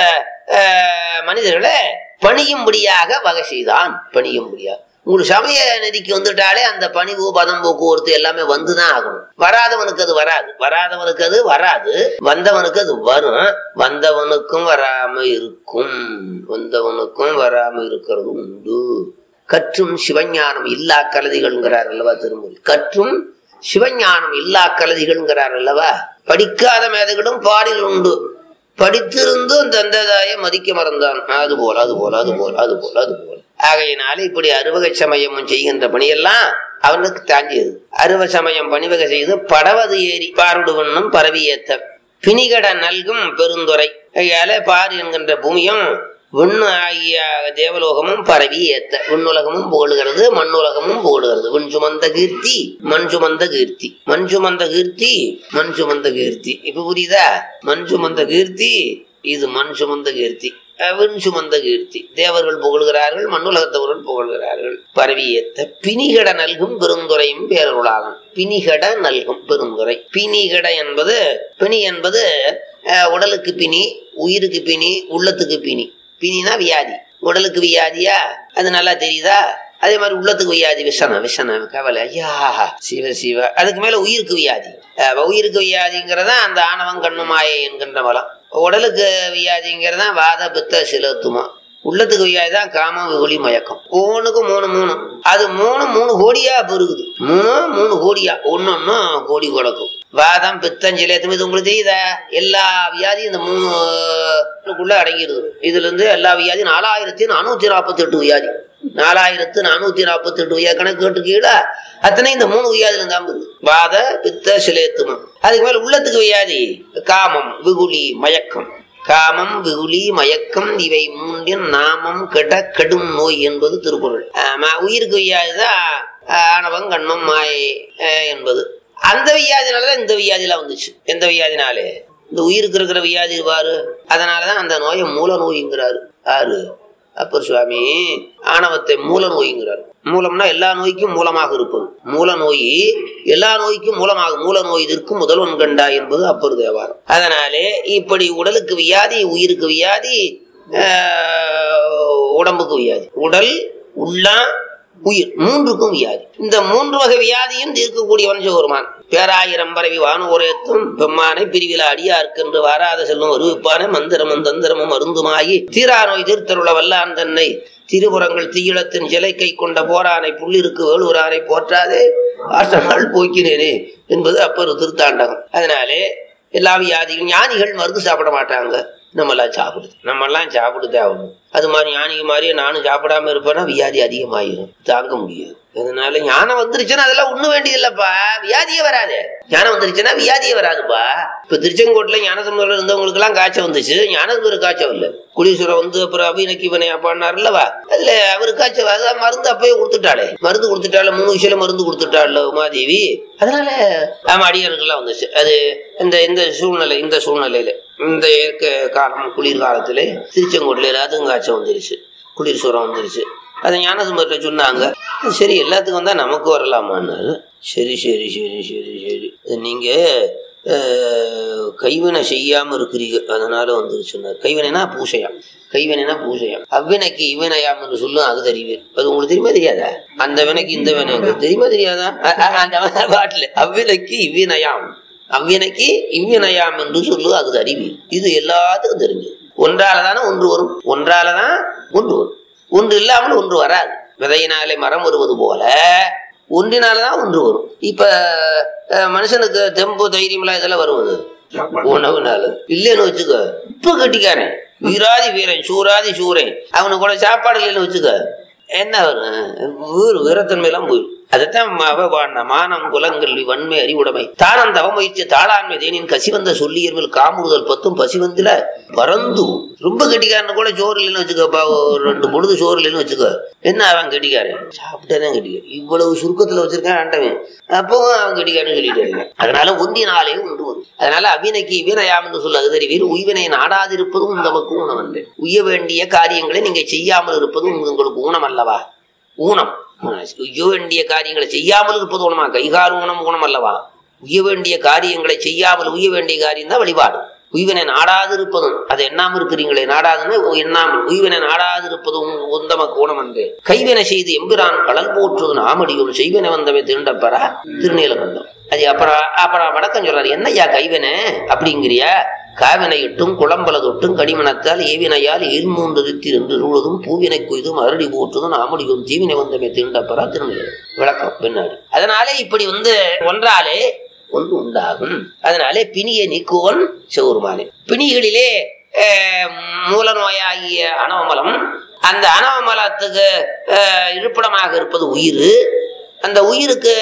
அஹ், மனிதர்களை பணியும்படியாக வகை செய்தான் பணியும்படியாக உங்களுக்கு சமய நெறிக்கு வந்துட்டாலே அந்த பணிவு பதம் போக்குவரத்து எல்லாமே வந்துதான் ஆகணும் வராதவனுக்கு அது வராது வராதவனுக்கு அது வராது வந்தவனுக்கு அது வரும் வந்தவனுக்கும் வராம இருக்கும் வந்தவனுக்கும் வராம இருக்கிறது உண்டு கற்றும் சிவஞானம் இல்லா கலதிகள்ங்கிறார் அல்லவா திருமொழி கற்றும் சிவஞானம் இல்லா கலதிகள்ங்கிறார் அல்லவா படிக்காத மேதைகளும் பாடில் உண்டு படித்திருந்தும் தந்ததாய மதிக்க மறந்தான் அது போல அது போல அது போல அது போல அது போல ஆகையினால இப்படி அறுவகை சமயமும் செய்கின்ற பணியெல்லாம் அவனுக்கு தாங்கியது அறுவ சமயம் பணிவகை செய்து படவது ஏறி பாருடுவனும் பரவியேத்த பிணிகட நல்கும் பெருந்துரை ஐயால பார் என்கின்ற பூமியும் விண்ணு ஆகிய தேவலோகமும் பரவி ஏத்த விண்ணுலகமும் புகழுகிறது மண்ணுலகமும் புகழுகிறது விண் சுமந்த கீர்த்தி மண் சுமந்த கீர்த்தி மண் சுமந்த கீர்த்தி மண் சுமந்த கீர்த்தி இப்ப புரியுதா மண் சுமந்த கீர்த்தி இது மண் சுமந்த கீர்த்தி அஹ் விண் சுமந்த கீர்த்தி தேவர்கள் புகழ்கிறார்கள் மண்ணுலகத்தவர்கள் புகழ்கிறார்கள் பரவி ஏத்த பிணிகட நல்கும் பெருந்துரையும் பேரருளாகும் பிணிகட நல்கும் பெருந்துரை பிணிகட என்பது பிணி என்பது அஹ், உடலுக்கு பிணி உயிருக்கு பிணி உள்ளத்துக்கு பிணி பிணினா வியாதி உடலுக்கு வியாதியா அது நல்லா தெரியுதா அதே மாதிரி உள்ளத்துக்கு வியாதி விஷனம் விஷனம் கவலை ஐயா சிவ சிவ அதுக்கு மேல உயிருக்கு வியாதி அஹ் உயிருக்கு வியாதிங்கிறதா அந்த ஆணவம் கண்ணு மாயை என்கின்ற மலம் உடலுக்கு வியாதிங்கிறதா வாத பித்த சிலத்துமா உள்ளத்துக்கு வியாதி தான் காமம் வெகுளி மயக்கம் ஒவ்வொன்றுக்கும் மூணு மூணு அது மூணு மூணு கோடியா பெருகுது மூணு மூணு கோடியா ஒன்னொன்னு கோடி கொடுக்கும் வாதம் பித்தம் சிலேத்தம் இது உங்களுக்கு தெரியுதா எல்லா வியாதியும் இந்த மூணுக்குள்ள அடங்கிடுது இதுல இருந்து எல்லா வியாதியும் நாலாயிரத்தி நானூத்தி நாற்பத்தி எட்டு வியாதி நாலாயிரத்து நானூத்தி நாற்பத்தி எட்டு வியாதி கணக்கு கேட்டுக்கீழா அத்தனை இந்த மூணு வியாதியில தான் வருது வாத பித்த சிலேத்துமம் அதுக்கு மேல உள்ளத்துக்கு வியாதி காமம் விகுலி மயக்கம் காமம் விகுலி மயக்கம் இவை மூன்றின் நாமம் கெட கெடும் நோய் என்பது திருக்குறள் ஆமா, உயிருக்கு வியாதிதான் ஆணவம் கண்மம் மாயை அஹ், என்பது அந்த வியாதினாலதான் இந்த வியாதிலாம் வந்துச்சு எந்த வியாதினாலே இந்த உயிருக்கு இருக்கிற வியாதி பாரு அதனாலதான் அந்த நோயை மூல நோய்ங்கிறாரு யாரு அப்பர் சுவாமி ஆணவத்தை மூல நோய்ங்கிறார் மூலம்னா எல்லா நோய்க்கும் மூலமாக இருப்பது மூல நோய் எல்லா நோய்க்கும் மூலமாக மூல நோய் இதற்கு முதல்வன் கண்டா என்பது அப்பர் தேவாரம் அதனாலே இப்படி உடலுக்கு வியாதி உயிருக்கு வியாதி ஆஹ், உடம்புக்கு வியாதி உடல் உள்ளம் உயிர் மூன்றுக்கும் வியாதி இந்த மூன்று வகை வியாதியும் தீர்க்கக்கூடியவன் சிவருமான் பேராயிரம் பரவி வானுரையத்தும் பெம்மானை பிரிவில அடியார்க்கென்று வாராத செல்லும் வருவிப்பானை மந்திரமும் தந்திரமும் மருந்துமாகி தீரா நோய் தீர்த்தருள வல்லான் தன்னை திருபுறங்கள் தீயிளத்தின் சிலை கை கொண்ட போரானை புள்ளிருக்கு வேளுவரானை போற்றாதே ஆற்றநாள் போக்கினேனே என்பது அப்பரு திருத்தாண்டகம் அதனாலே எல்லா வியாதியும் ஞானிகள் மருந்து சாப்பிட மாட்டாங்க நம்மெல்லாம் சாப்பிடுது நம்மெல்லாம் சாப்பிடுதே ஆகணும் அது மாதிரி ஞானிக்கு மாதிரியே நானும் சாப்பிடாம இருப்பேன்னா வியாதி அதிகமாயிரும் தாங்க முடியாது அதனால ஞானம் வந்துருச்சுன்னா அதெல்லாம் ஒண்ணு வேண்டியதில்லப்பா வியாதியே வராது ஞானம் வந்துருச்சுன்னா வியாதியே வராதுப்பா இப்ப திருச்செங்கோட்டுல ஞானசம்பந்தம் இருந்தவங்களுக்கு எல்லாம் காய்ச்சல் வந்துச்சு ஞானசம்பந்தர் காய்ச்சல் இல்ல குடீஸ்வரம் வந்து அப்புறம் அபிநக்கி வினையா பாடினார்லவா அதுல அவரு காய்ச்சல் அதான் மருந்து அப்பயே கொடுத்துட்டாளே மருந்து கொடுத்துட்டாள் மூணு விஷயம் மருந்து கொடுத்துட்டாள் உமாதேவி அதனால ஆமா அடியாருக்கெல்லாம் வந்துச்சு அது இந்த இந்த சூழ்நிலை இந்த சூழ்நிலையில இந்த ஏற்க காலம் குளிர் காலத்துல திருச்செங்கோட்டில் அதுவும் காய்ச்சல் வந்துருச்சு குளிர் சுரம் வந்துருச்சு அதை ஞானசம்பர்கிட்ட சொன்னாங்க சரி எல்லாத்துக்கும் வந்தா நமக்கு வரலாமான்னாரு சரி சரி சரி சரி சரி நீங்க அஹ், கைவினை செய்யாம இருக்கிறீங்க அதனால வந்துருச்சுன்னாரு கைவினைனா பூசையாம் கைவினைனா பூசையாம் அவ்வினைக்கு இவ்வினையாம் என்று சொல்லும் அது தெரியுது அது உங்களுக்கு தெரியுமா தெரியாதா அந்த வினைக்கு இந்த வினை உங்களுக்கு தெரியுமா தெரியாதா அ- அ- அந்த பாட்டில் அவ்வினைக்கு இவ்வினையாம் அவ்வினைக்கு இவ்வினையாம் என்று சொல்லு அது அறிவு இது எல்லாத்துக்கும் தெரிஞ்சது ஒன்றாலதானே ஒன்று வரும் ஒன்றாலதான் ஒன்று வரும் ஒன்று இல்லாமல் ஒன்று வராது விதையினாலே மரம் வருவது போல ஒன்றினாலதான் ஒன்று வரும் இப்ப அஹ், மனுஷனுக்கு தெம்பு தைரியம்லாம் இதெல்லாம் வருவது உணவுனால இல்லைன்னு வச்சுக்க இப்ப கட்டிக்காரன் வீராதி வீரன் சூராதி சூரன் அவனுக்கு கூட சாப்பாடு இல்லைன்னு வச்சுக்க என்ன வரும் ஊர் வீரத்தன்மையெல்லாம் போயிடும் அதைத்தான் அவ பாடின மானம் குலங்கல்வி வன்மை அறிவுடைமை தானம் தவமுயற்சி தாளாண்மை தேனின் கசிவந்த சொல்லியர்மேல் காமுறுதல் பத்தும் பசிவந்தில பறந்து ரொம்ப கெட்டிக்காரன் கூட சோறு இல்லைன்னு வச்சுக்கப்பா ஒரு ரெண்டு பொழுது சோறு இல்லைன்னு வச்சுக்கோ என்ன அவன் கெட்டிக்காரன் சாப்பிட்டேதான் கெட்டிக்காரன் இவ்வளவு சுருக்கத்துல வச்சிருக்கான் ஆண்டவன் அப்பவும் அவன் கெட்டிக்காரன் சொல்லிட்டு இருக்கான் அதனால ஒன்றினாலே ஒன்று வரும் அதனால அவினைக்கு இவினையாம் என்று சொல்ல அகுதறிவீர் உய்வினை நாடாதிருப்பதும் நமக்கு ஊனமன்று உய்ய வேண்டிய காரியங்களை நீங்க செய்யாமல் இருப்பதும் உங்களுக்கு ஊனம் அல்லவா ஊனம் உய்ய வேண்டிய காரியங்களை செய்யாமல் இருப்பது ஊனமா கைகால் ஊனம் ஊனம் அல்லவா உய்ய வேண்டிய காரியங்களை செய்யாமல் உய்ய வேண்டிய காரியம் தான் வழிபாடு உய்வினை நாடாது இருப்பதும் அதை எண்ணாம இருக்கிறீங்களே நாடாதுன்னு எண்ணாமல் உய்வினை நாடாது இருப்பதும் உந்தமக்கு ஊனம் என்று கைவினை செய்து எம்பிரான் கடல் போற்றுவது நாமடியும் செய்வினை வந்தவை திருண்டப்பரா திருநீலகண்டம் அது அப்புறம் அப்புறம் வடக்கம் சொல்றாரு என்னய்யா கைவினை அப்படிங்கிறியா காவினை இட்டும் குளம்பல தொட்டும் கடிமணத்தால் ஏவினையால் ஏழ்மூன்று திருந்து ரூழுதும் பூவினை கொய்தும் அரடி போற்றுதும் நாமடியும் தீவினை வந்தமை திருண்டப்பரா திருநிலை விளக்கம் பின்னாடி அதனாலே இப்படி வந்து ஒன்றாலே ஒன்று உண்டாகும் அதனாலே பிணியை நீக்குவன் சிவருமானே பிணிகளிலே அஹ், மூல நோயாகிய அனவமலம் அந்த ஆணவ மலத்துக்கு அஹ், இருப்பிடமாக இருப்பது உயிர் அந்த உயிருக்கு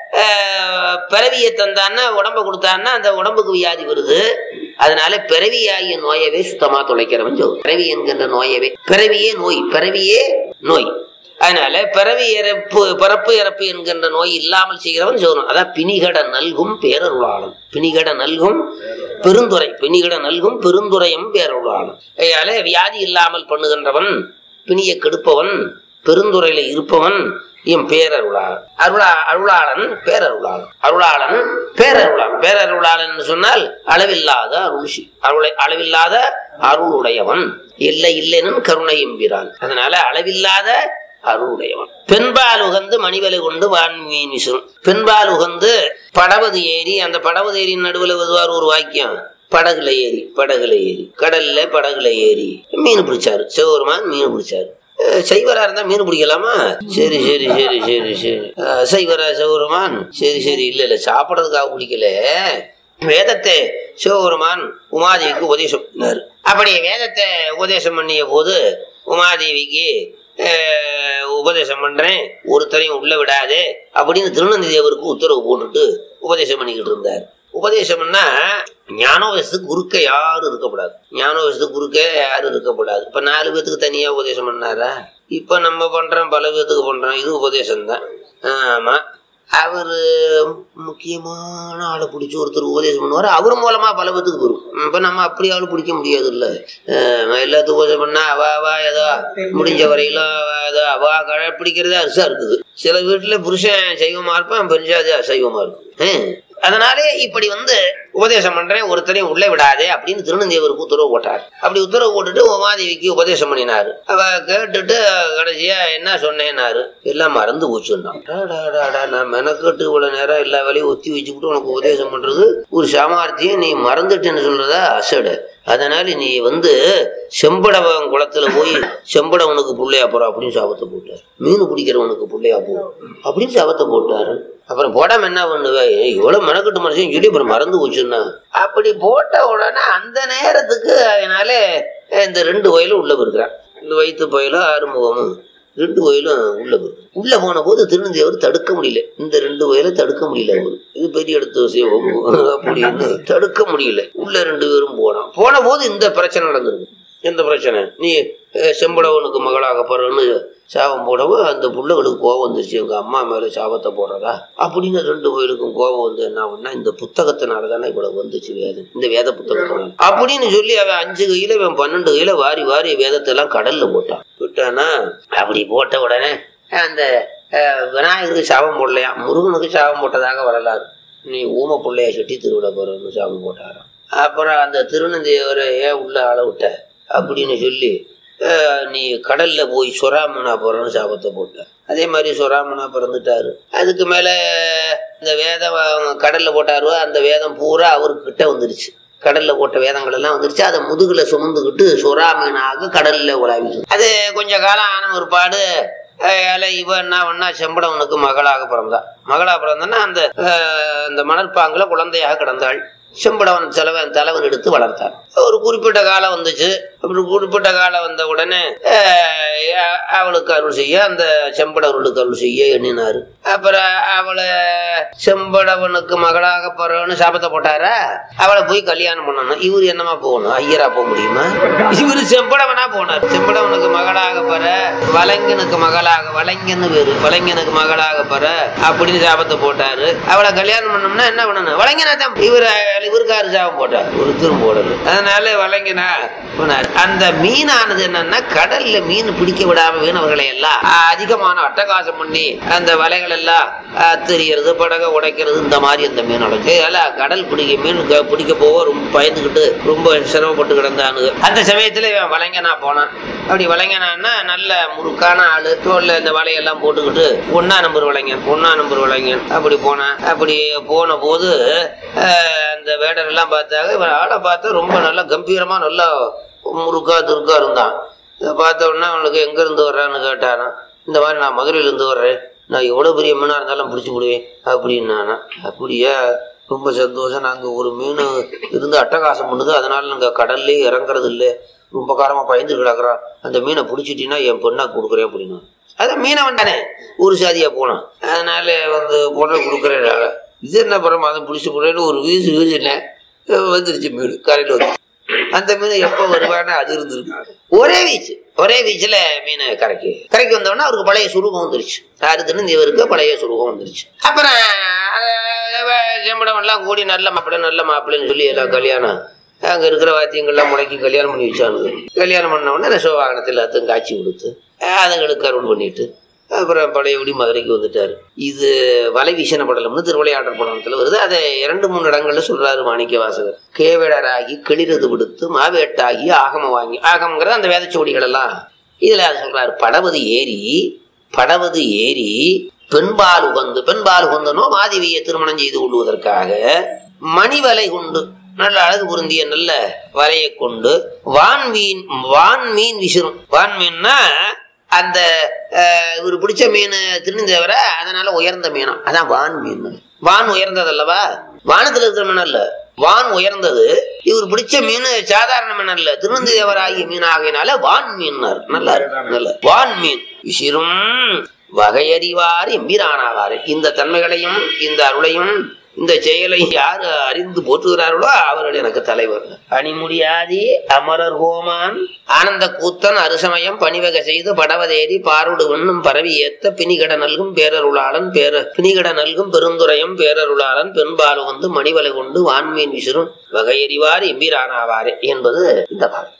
அஹ், பிறவியை தந்தான்னா உடம்ப கொடுத்தான்னா அந்த உடம்புக்கு வியாதி வருது அதனால பிறவியாகிய நோயவே சுத்தமா தொலைக்கிறவன் சொல் பிறவி என்கின்ற நோயவே பிறவியே நோய் பிறவியே நோய் அதனால பிறவி இறப்பு பிறப்பு இறப்பு என்கின்ற நோய் இல்லாமல் செய்கிறவன் சொல்லணும் அதான் பிணிகட நல்கும் பேரருளாளன் பிணிகட நல்கும் பெருந்துரை பிணிகட நல்கும் பெருந்துரையும் பேரருளாளன் அதனால வியாதி இல்லாமல் பண்ணுகின்றவன் பிணியை கெடுப்பவன் பெருந்துறையில இருப்பவன் என் பேரருளாளன் அருளா அருளாளன் பேரருளாளன் அருளாளன் பேரருளாளன் பேரருளாளன் என்று சொன்னால் அளவில்லாத அருள்சி அருளை அளவில்லாத அருளுடையவன் இல்லை இல்லைனும் கருணை எம்பிரான் அதனால அளவில்லாத அருளுடையவன் பெண்பால் உகந்து மணிவலை கொண்டு வான்மீனிசும் பெண்பால் உகந்து படவது ஏறி அந்த படவது ஏரியின் நடுவில் வருவார் ஒரு வாக்கியம் படகுல ஏறி படகுல ஏறி கடல்ல படகுல ஏறி மீன் பிடிச்சாரு சிவபெருமான் மீன் பிடிச்சாரு அஹ் சைவரா இருந்தா மீன் பிடிக்கலாமா சரி சரி சரி சரி சரி அஹ் சைவரா சிவபெருமான் சரி சரி இல்ல இல்ல சாப்பிடறதுக்காக பிடிக்கல வேதத்தை சிவபெருமான் உமாதேவிக்கு உபதேசம் பண்ணாரு அப்படி வேதத்தை உபதேசம் பண்ணிய போது உமாதேவிக்கு அஹ், உபதேசம் பண்றேன் ஒருத்தரையும் உள்ள விடாதே அப்படின்னு திருநந்தி தேவருக்கு உத்தரவு போட்டுட்டு உபதேசம் பண்ணிக்கிட்டு இருந்தார் உபதேசம்னா ஞானோபதேசத்துக்கு குறுக்க யாரும் இருக்கக்கூடாது ஞானோபதேசத்துக்கு குறுக்க யாரும் இருக்கக்கூடாது இப்ப நாலு பேத்துக்கு தனியா உபதேசம் பண்ணாரா இப்ப நம்ம பண்றோம் பல பேத்துக்கு பண்றோம் இது உபதேசம் தான் ஆமா அவரு முக்கியமான ஆளை பிடிச்சி ஒருத்தர் உபதேசம் பண்ணுவார் அவர் மூலமா பல பேத்துக்கு வரும் இப்ப நம்ம அப்படி ஆள் பிடிக்க முடியாது இல்ல எல்லாத்துக்கும் உபதேசம் பண்ணா அவ அவ ஏதோ முடிஞ்ச வரையிலும் அவ ஏதோ அவ கடைப்பிடிக்கிறதே அரிசா இருக்குது சில வீட்டுல புருஷன் சைவமா இருப்பான் பெருசாது அசைவமா இருக்கும் ஹம். அதனாலே இப்படி வந்து உபதேசம் பண்றேன் ஒருத்தரையும் உள்ளே விடாதே அப்படின்னு திருநந்தேவருக்கு உத்தரவு போட்டார் அப்படி உத்தரவு போட்டுட்டு உமாதேவிக்கு உபதேசம் பண்ணினாரு அவ கேட்டுட்டு கடைசியா என்ன சொன்னேன்னாரு எல்லாம் மறந்து போச்சுன்னா நான் மெனக்கட்டு இவ்வளவு நேரம் எல்லா வேலையும் ஒத்தி வச்சுக்கிட்டு உனக்கு உபதேசம் பண்றது ஒரு சாமர்த்தியம் நீ மறந்துட்டேன்னு சொல்றதா அசடு அதனால நீ வந்து செம்படவன் குளத்துல போய் செம்படவனுக்கு புள்ளையா போற அப்படின்னு சாபத்தை போட்டார் மீன் பிடிக்கிறவனுக்கு புள்ளையா போ அப்படின்னு சாபத்தை போட்டாரு அப்புறம் போடாம என்ன பண்ணுவேன் இவ்வளவு மெனக்கட்டு மனுஷன் சொல்லி அப்புறம் மறந்து போச்சுன்னா அப்படி போட்ட உடனே அந்த நேரத்துக்கு அதனால இந்த ரெண்டு வயலும் உள்ள போயிருக்கிறான் இந்த வயிற்று பயலும் ஆறுமுகமும் ரெண்டு வயலும் உள்ள போயிருக்கு உள்ள போன போது திருநந்தியவர் தடுக்க முடியல இந்த ரெண்டு வயலை தடுக்க முடியல அவரு இது பெரிய இடத்து விஷயம் அப்படின்னு தடுக்க முடியல உள்ள ரெண்டு பேரும் போனான் போன போது இந்த பிரச்சனை நடந்திருக்கு எந்த பிரச்சனை நீ அஹ், செம்படவனுக்கு மகளாக போறன்னு சாபம் போடவும் அந்த புள்ளைகளுக்கு கோபம் வந்துருச்சு எங்க அம்மா மேல சாபத்தை போடுறதா அப்படின்னு ரெண்டு பேருக்கும் கோபம் வந்து என்ன பண்ணா இந்த புத்தகத்தினால தானே இவ்வளவு வந்துச்சு வேதம் இந்த வேத புத்தகத்தினால அப்படின்னு சொல்லி அவன் அஞ்சு கையில அவன் பன்னெண்டு கையில வாரி வாரி வேதத்தை எல்லாம் கடல்ல போட்டான் விட்டானா அப்படி போட்ட உடனே அந்த அஹ், விநாயகருக்கு சாபம் போடலையா முருகனுக்கு சாபம் போட்டதாக வரலாறு நீ ஊம பிள்ளைய சுட்டி திருவிழா போறன்னு சாபம் போட்டாராம் அப்புறம் அந்த திருநந்தையவரை ஏன் உள்ள ஆள விட்ட அப்படின்னு சொல்லி அஹ், நீ கடல்ல போய் சொராமனா போறன்னு சாபத்தை போட்ட அதே மாதிரி சொராமனா பிறந்துட்டாரு அதுக்கு மேல இந்த வேதம் அவங்க கடல்ல போட்டாரு அந்த வேதம் பூரா அவருக்கு கிட்ட வந்துருச்சு கடல்ல போட்ட வேதங்கள் எல்லாம் வந்துருச்சு அதை முதுகுல சுமந்துக்கிட்டு சொராமீனாக கடல்ல உலாவிச்சு அது கொஞ்ச காலம் ஆன ஒருபாடு ஏழை இவ என்ன பண்ணா செம்படவனுக்கு மகளாக பிறந்தா மகளா பிறந்தனா அந்த அஹ், அந்த மணற்பாங்குல குழந்தையாக கிடந்தாள் செம்படவன் செலவன் தலைவன் எடுத்து வளர்த்தார் ஒரு குறிப்பிட்ட காலம் வந்துச்சு அப்படி குறிப்பிட்ட காலம் வந்த உடனே அஹ், அ- அவளுக்கு அருள் செய்ய அந்த செம்படவர்களுக்கு அருள் செய்ய எண்ணினாரு அப்புறம் அவளை செம்படவனுக்கு மகளாக பிறன்னு சாபத்தை போட்டாரா அவளை போய் கல்யாணம் பண்ணணும் இவர் என்னமா போகணும் ஐயரா போக முடியுமா இவரு செம்படவனா போனார் செம்படவனுக்கு மகளாக பெற வலைங்கனுக்கு மகளாக வலைங்கன்னு பேரு வலைங்கனுக்கு மகளாக பெற அப்படின்னு சாபத்தை போட்டாரு அவளை கல்யாணம் பண்ணோம்னா என்ன பண்ணணும் வலைங்கனா தான் இவர் இவருக்காரு சாபம் போட்டார் ஒருத்தரும் போடல அதனால வலைங்கனா போனார் அந்த மீனானது என்னன்னா கடல்ல மீன் பிடிக்க விடாம மீனவர்களை எல்லாம் ஆஹ், அதிகமான அட்டகாசம் பண்ணி அந்த வலைகள் எல்லாம் ஆஹ், தெரியறது படகை உடைக்கிறது இந்த மாதிரி அந்த மீன் உடைச்சு அதெல்லாம் கடல் பிடிக்க மீன் க- பிடிக்க போக ரொம்ப பயந்துக்கிட்டு ரொம்ப சிரமப்பட்டு கிடந்தானுங்க அந்த சமயத்துல இவன் வலைங்கனா போனான் அப்படி வலைங்கனான்னா நல்ல முறுக்கான ஆளு தோல்ல இந்த வலையெல்லாம் போட்டுக்கிட்டு ஒன்னா நம்பர் வலைங்கன் ஒன்னா நம்பர் வலைங்கன் அப்படி போனான் அப்படி போன போது ஆஹ், அந்த வேடர் எல்லாம் பார்த்தாங்க இவன் ஆளை பார்த்தா ரொம்ப நல்லா கம்பீரமா நல்லா முறுக்கா துருக்கா இருந்தான் இதை பார்த்த உடனே அவனுக்கு எங்க இருந்து வர்றான்னு கேட்டானான் இந்த மாதிரி நான் மதுரையில இருந்து வர்றேன் நான் எவ்வளவு பெரிய மீனா இருந்தாலும் பிடிச்சி விடுவேன் அப்படின்னானா அப்படியா ரொம்ப சந்தோஷம் நாங்க ஒரு மீன் இருந்து அட்டகாசம் பண்ணுது அதனால நாங்க கடல்லே இறங்குறது இல்ல ரொம்ப காரமா பயந்து கிடக்குறோம் அந்த மீனை பிடிச்சிட்டீங்கன்னா என் பொண்ணா கொடுக்குறேன் அப்படின்னா அதான் மீனவன் தானே ஒரு சாதியா போனான் அதனால வந்து பொண்ணை கொடுக்குறேன் இது என்ன படம் அதை பிடிச்சி போறேன்னு ஒரு வீசு வீசுனேன் வந்துருச்சு மீன் கரையில் வந்து அந்த மீன் எப்போ வருவான்னு அது இருந்திருக்கு ஒரே வீச்சு ஒரே வீச்சுல மீன் கரைக்கு கரைக்கு வந்தோடனே அவருக்கு பழைய சுரூபம் வந்துருச்சு யாருக்குன்னு இவருக்கு பழைய சுரூபம் வந்துருச்சு அப்புறம் செம்படம் எல்லாம் கூடி நல்ல மாப்பிள்ளை நல்ல மாப்பிள்ளைன்னு சொல்லி எல்லாம் கல்யாணம் அங்க இருக்கிற வாத்தியங்கள்லாம் முடக்கி கல்யாணம் பண்ணி வச்சானுங்க கல்யாணம் பண்ண உடனே ரசோ வாகனத்தில் எல்லாத்தையும் காட்சி கொடுத்து அதுங்களுக்கு அருள் பண்ணிட்டு அப்புறம் பழையபடி மதுரைக்கு வந்துட்டாரு இது வலை வீசன படலம்னு திருவிளையாடல் படலத்துல வருது அதை இரண்டு மூணு இடங்கள்ல சொல்றாரு மாணிக்க வாசகர் கேவேடராகி கிளிரது விடுத்து மாவேட்டாகி ஆகம வாங்கி ஆகமங்கிறது அந்த வேதச்சோடிகள் எல்லாம் இதுல அது சொல்றாரு படவது ஏறி படவது ஏறி பெண்பால் உகந்து பெண்பால் உகந்தனோ மாதவியை திருமணம் செய்து கொள்வதற்காக மணிவலை கொண்டு நல்ல அழகு பொருந்திய நல்ல வலையை கொண்டு வான் மீன் வான் மீன் விசிறும் வான் மீன்னா அந்த அஹ், இவர் பிடிச்ச மீன் திருநெந்தவர அதனால உயர்ந்த மீனம் அதான் வான் மீன் வான் உயர்ந்தது அல்லவா வானத்துல இருக்கிற மீன் அல்ல வான் உயர்ந்தது இவர் பிடிச்ச மீன் சாதாரண மீன் அல்ல திருநெந்தேவராகிய மீன் ஆகையினால வான் மீன்னார் நல்லா இருக்கு நல்ல வான் மீன் விசிறும் வகையறிவார் எம்பிரானாவார் இந்த தன்மைகளையும் இந்த அருளையும் இந்த செயலை யார் அறிந்து போற்றுகிறார்களோ அவர்கள் எனக்கு தலைவர் அணிமுடியாதி அமரர் கோமான் ஆனந்த கூத்தன் அருசமயம் பணிவகை செய்து படவதேறி பாருடு உண்ணும் பரவி ஏத்த பிணிகட நல்கும் பேரருளாளன் பேர பிணிகட நல்கும் பெருந்துரையும் பேரருளாளன் பெண்பாலு வந்து மணிவலை கொண்டு வான்மீன் விசிறும் வகையறிவார் எம்பிரானாவாரே என்பது இந்த பாடல்